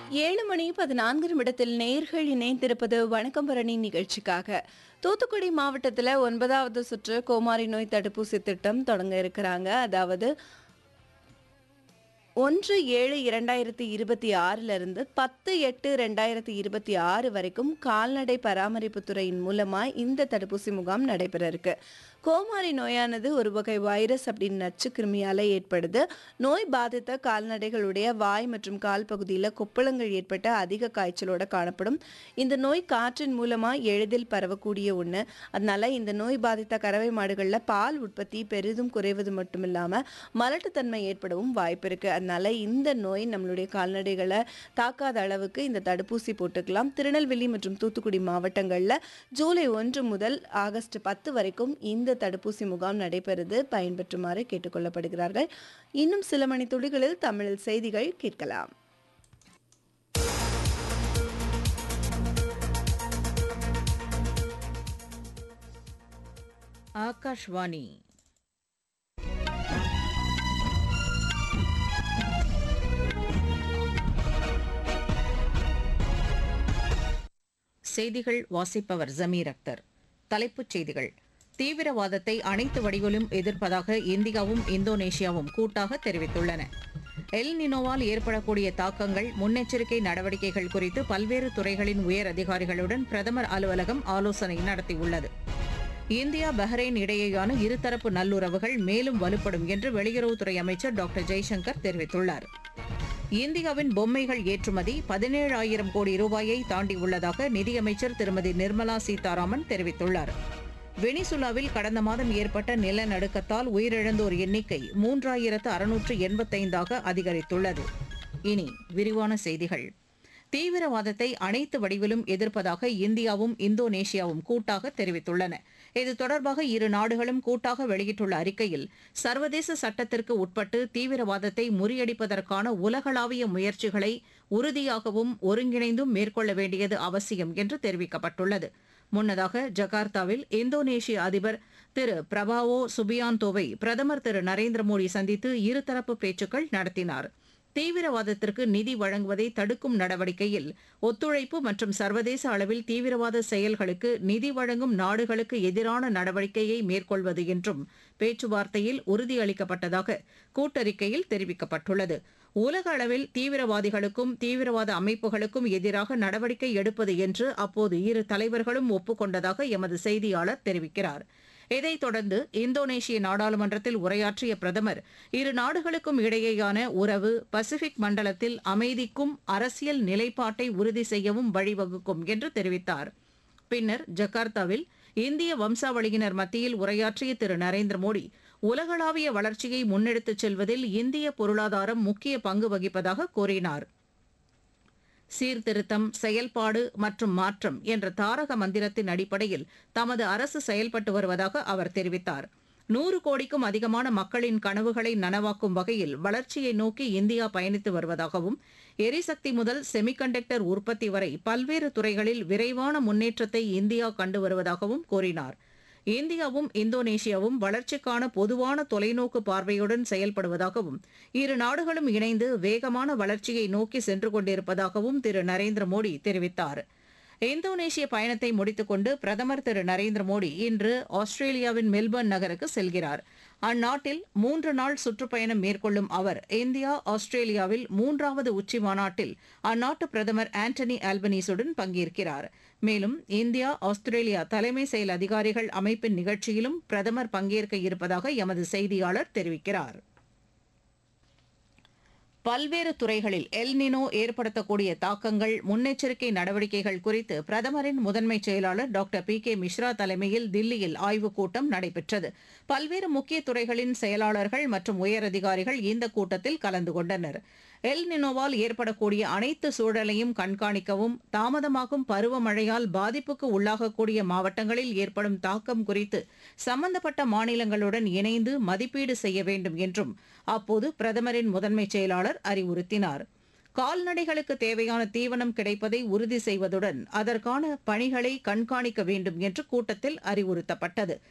ஏழு மணி பதினான்கு நிமிடத்தில் நேர்கள் இணைந்திருப்பது வணக்கம் பரணி நிகழ்ச்சிக்காக தூத்துக்குடி மாவட்டத்தில் ஒன்பதாவது சுற்று கோமாரி நோய் தடுப்பூசி திட்டம் தொடங்க இருக்கிறாங்க அதாவது ஒன்று ஏழு இரண்டாயிரத்தி இருபத்தி ஆறிலிருந்து பத்து எட்டு ரெண்டாயிரத்தி இருபத்தி ஆறு வரைக்கும் கால்நடை பராமரிப்பு துறையின் மூலமாக இந்த தடுப்பூசி முகாம் நடைபெற இருக்கு கோமாரி நோயானது ஒரு வகை வைரஸ் அப்படின்னு நச்சு கிருமியால் ஏற்படுது நோய் பாதித்த கால்நடைகளுடைய வாய் மற்றும் கால் பகுதியில் கொப்பளங்கள் ஏற்பட்ட அதிக காய்ச்சலோட காணப்படும் இந்த நோய் காற்றின் மூலமாக எளிதில் பரவக்கூடிய ஒன்று அதனால இந்த நோய் பாதித்த கறவை மாடுகளில் பால் உற்பத்தி பெரிதும் குறைவது மட்டும் இல்லாமல் மலட்டுத்தன்மை ஏற்படவும் வாய்ப்பு இருக்குது அதனால இந்த நோய் நம்மளுடைய கால்நடைகளை தாக்காத அளவுக்கு இந்த தடுப்பூசி போட்டுக்கலாம் திருநெல்வேலி மற்றும் தூத்துக்குடி மாவட்டங்களில் ஜூலை ஒன்று முதல் ஆகஸ்ட் பத்து வரைக்கும் இந்த தடுப்பூசி முகாம் நடைபெறுது பயன்பெற்றுமாறு கேட்டுக்கொள்ளப்படுகிறார்கள் இன்னும் சில மணி துளிகளில் தமிழில் செய்திகள் கேட்கலாம் ஆகாஷ்வாணி செய்திகள் வாசிப்பவர் ஜமீர் அக்தர் தலைப்புச் செய்திகள் தீவிரவாதத்தை அனைத்து வடிவிலும் எதிர்ப்பதாக இந்தியாவும் இந்தோனேஷியாவும் கூட்டாக தெரிவித்துள்ளன எல் நினோவால் ஏற்படக்கூடிய தாக்கங்கள் முன்னெச்சரிக்கை நடவடிக்கைகள் குறித்து பல்வேறு துறைகளின் உயர் அதிகாரிகளுடன் பிரதமர் அலுவலகம் ஆலோசனை நடத்தியுள்ளது இந்தியா பஹ்ரைன் இடையேயான இருதரப்பு நல்லுறவுகள் மேலும் வலுப்படும் என்று வெளியுறவுத்துறை அமைச்சர் டாக்டர் ஜெய்சங்கர் தெரிவித்துள்ளார் இந்தியாவின் பொம்மைகள் ஏற்றுமதி பதினேழாயிரம் கோடி ரூபாயை தாண்டியுள்ளதாக நிதியமைச்சர் திருமதி நிர்மலா சீதாராமன் தெரிவித்துள்ளார் வெனிசுலாவில் கடந்த மாதம் ஏற்பட்ட நிலநடுக்கத்தால் உயிரிழந்தோர் எண்ணிக்கை மூன்றாயிரத்து அறுநூற்று எண்பத்தைந்தாக அதிகரித்துள்ளது இனி விரிவான செய்திகள் தீவிரவாதத்தை அனைத்து வடிவிலும் எதிர்ப்பதாக இந்தியாவும் இந்தோனேஷியாவும் கூட்டாக தெரிவித்துள்ளன இது தொடர்பாக இரு நாடுகளும் கூட்டாக வெளியிட்டுள்ள அறிக்கையில் சர்வதேச சட்டத்திற்கு உட்பட்டு தீவிரவாதத்தை முறியடிப்பதற்கான உலகளாவிய முயற்சிகளை உறுதியாகவும் ஒருங்கிணைந்தும் மேற்கொள்ள வேண்டியது அவசியம் என்று தெரிவிக்கப்பட்டுள்ளது முன்னதாக ஜகார்த்தாவில் இந்தோனேஷிய அதிபர் திரு பிரபாவோ சுபியாந்தோவை பிரதமர் திரு நரேந்திர மோடி சந்தித்து இருதரப்பு பேச்சுக்கள் நடத்தினார் தீவிரவாதத்திற்கு நிதி வழங்குவதை தடுக்கும் நடவடிக்கையில் ஒத்துழைப்பு மற்றும் சர்வதேச அளவில் தீவிரவாத செயல்களுக்கு நிதி வழங்கும் நாடுகளுக்கு எதிரான நடவடிக்கையை மேற்கொள்வது என்றும் பேச்சுவார்த்தையில் உறுதியளிக்கப்பட்டதாக கூட்டறிக்கையில் தெரிவிக்கப்பட்டுள்ளது உலக அளவில் தீவிரவாதிகளுக்கும் தீவிரவாத அமைப்புகளுக்கும் எதிராக நடவடிக்கை எடுப்பது என்று அப்போது இரு தலைவர்களும் ஒப்புக்கொண்டதாக எமது செய்தியாளர் தெரிவிக்கிறார் இதைத் தொடர்ந்து இந்தோனேஷிய நாடாளுமன்றத்தில் உரையாற்றிய பிரதமர் இரு நாடுகளுக்கும் இடையேயான உறவு பசிபிக் மண்டலத்தில் அமைதிக்கும் அரசியல் நிலைப்பாட்டை உறுதி செய்யவும் வழிவகுக்கும் என்று தெரிவித்தார் பின்னர் ஜகார்த்தாவில் இந்திய வம்சாவளியினர் மத்தியில் உரையாற்றிய திரு நரேந்திர மோடி உலகளாவிய வளர்ச்சியை முன்னெடுத்துச் செல்வதில் இந்திய பொருளாதாரம் முக்கிய பங்கு வகிப்பதாக கூறினார் சீர்திருத்தம் செயல்பாடு மற்றும் மாற்றம் என்ற தாரக மந்திரத்தின் அடிப்படையில் தமது அரசு செயல்பட்டு வருவதாக அவர் தெரிவித்தார் நூறு கோடிக்கும் அதிகமான மக்களின் கனவுகளை நனவாக்கும் வகையில் வளர்ச்சியை நோக்கி இந்தியா பயணித்து வருவதாகவும் எரிசக்தி முதல் செமிகண்டக்டர் உற்பத்தி வரை பல்வேறு துறைகளில் விரைவான முன்னேற்றத்தை இந்தியா கண்டு வருவதாகவும் கூறினார் இந்தியாவும் இந்தோனேஷியாவும் வளர்ச்சிக்கான பொதுவான தொலைநோக்கு பார்வையுடன் செயல்படுவதாகவும் இரு நாடுகளும் இணைந்து வேகமான வளர்ச்சியை நோக்கி சென்று கொண்டிருப்பதாகவும் திரு நரேந்திர மோடி தெரிவித்தார் இந்தோனேஷிய பயணத்தை முடித்துக்கொண்டு பிரதமர் திரு நரேந்திர மோடி இன்று ஆஸ்திரேலியாவின் மெல்பர்ன் நகருக்கு செல்கிறார் அந்நாட்டில் மூன்று நாள் சுற்றுப்பயணம் மேற்கொள்ளும் அவர் இந்தியா ஆஸ்திரேலியாவில் மூன்றாவது உச்சி மாநாட்டில் அந்நாட்டு பிரதமர் ஆண்டனி ஆல்பனீஸுடன் பங்கேற்கிறார் மேலும் இந்தியா ஆஸ்திரேலியா தலைமை செயல் அதிகாரிகள் அமைப்பின் நிகழ்ச்சியிலும் பிரதமர் பங்கேற்க இருப்பதாக எமது செய்தியாளர் தெரிவிக்கிறார் பல்வேறு துறைகளில் எல் நினோ ஏற்படுத்தக்கூடிய தாக்கங்கள் முன்னெச்சரிக்கை நடவடிக்கைகள் குறித்து பிரதமரின் முதன்மை செயலாளர் டாக்டர் பி கே மிஸ்ரா தலைமையில் தில்லியில் ஆய்வுக் கூட்டம் நடைபெற்றது பல்வேறு முக்கிய துறைகளின் செயலாளர்கள் மற்றும் உயரதிகாரிகள் இந்த கூட்டத்தில் கலந்து கொண்டனர் எல் நினோவால் ஏற்படக்கூடிய அனைத்து சூழலையும் கண்காணிக்கவும் தாமதமாகும் பருவமழையால் பாதிப்புக்கு உள்ளாகக்கூடிய மாவட்டங்களில் ஏற்படும் தாக்கம் குறித்து சம்பந்தப்பட்ட மாநிலங்களுடன் இணைந்து மதிப்பீடு செய்ய வேண்டும் என்றும் அப்போது பிரதமரின் முதன்மை செயலாளர் அறிவுறுத்தினார் கால்நடைகளுக்கு தேவையான தீவனம் கிடைப்பதை உறுதி செய்வதுடன் அதற்கான பணிகளை கண்காணிக்க வேண்டும் என்று கூட்டத்தில் அறிவுறுத்தப்பட்டது